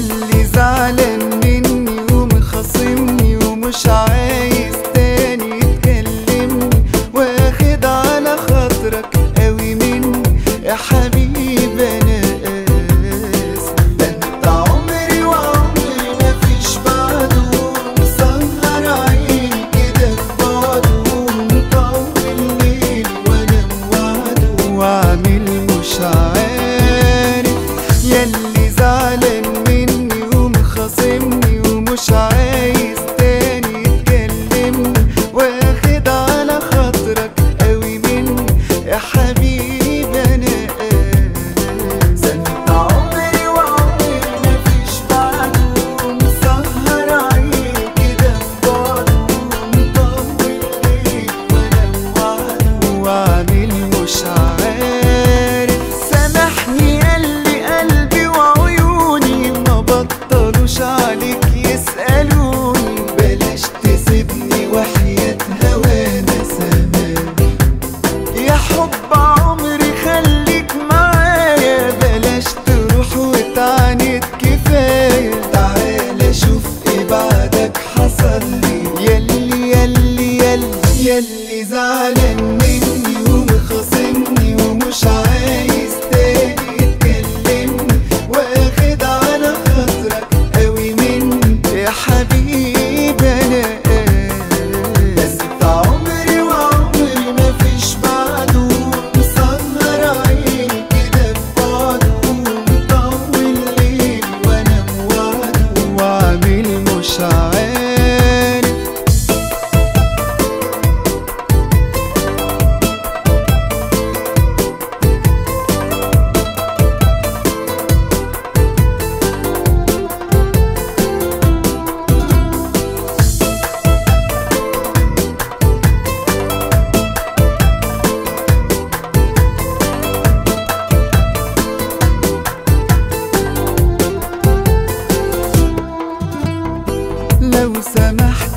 ياللي زعلان مني ومخاصمني ومش عايز تاني تكلمني واخد على خاطرك قوي مني يا حبيبي انا اسف ده انت عمري وعمري مفيش بعده مسهر عيني كده في بعده مطول ليلي وانا موعده واعمل مش عارف ياللي زعلان مني ومخاصمني ومش عايز تاني تكلمني واخد على خاطرك قوي مني يا حبيبي انا اسف انت عمري وعمري مفيش بعده مسهر عيني كده في بعده مطول ليل وانا موعده واعمل مش عارف سامحني قلبي قلبي وعيوني ما بطلوش عليك يسألوني بلاش تسيبني وحياة هوانا سماح يا حب عمري خليك معايا بلاش تروح وتعاند كفاية تعالى شوف ايه بعدك حصل لي ياللي ياللي ياللي ياللي زعلان مني ومخاصمني ومش عايز تاني تكلمني واخد على خاطرك قوي مني يا حبيبي انا بس في عمري وعمري مفيش بعده مسهر عيني كده في بعده مطول ليلي وانا موعده واعمل مش عارف لو سمحت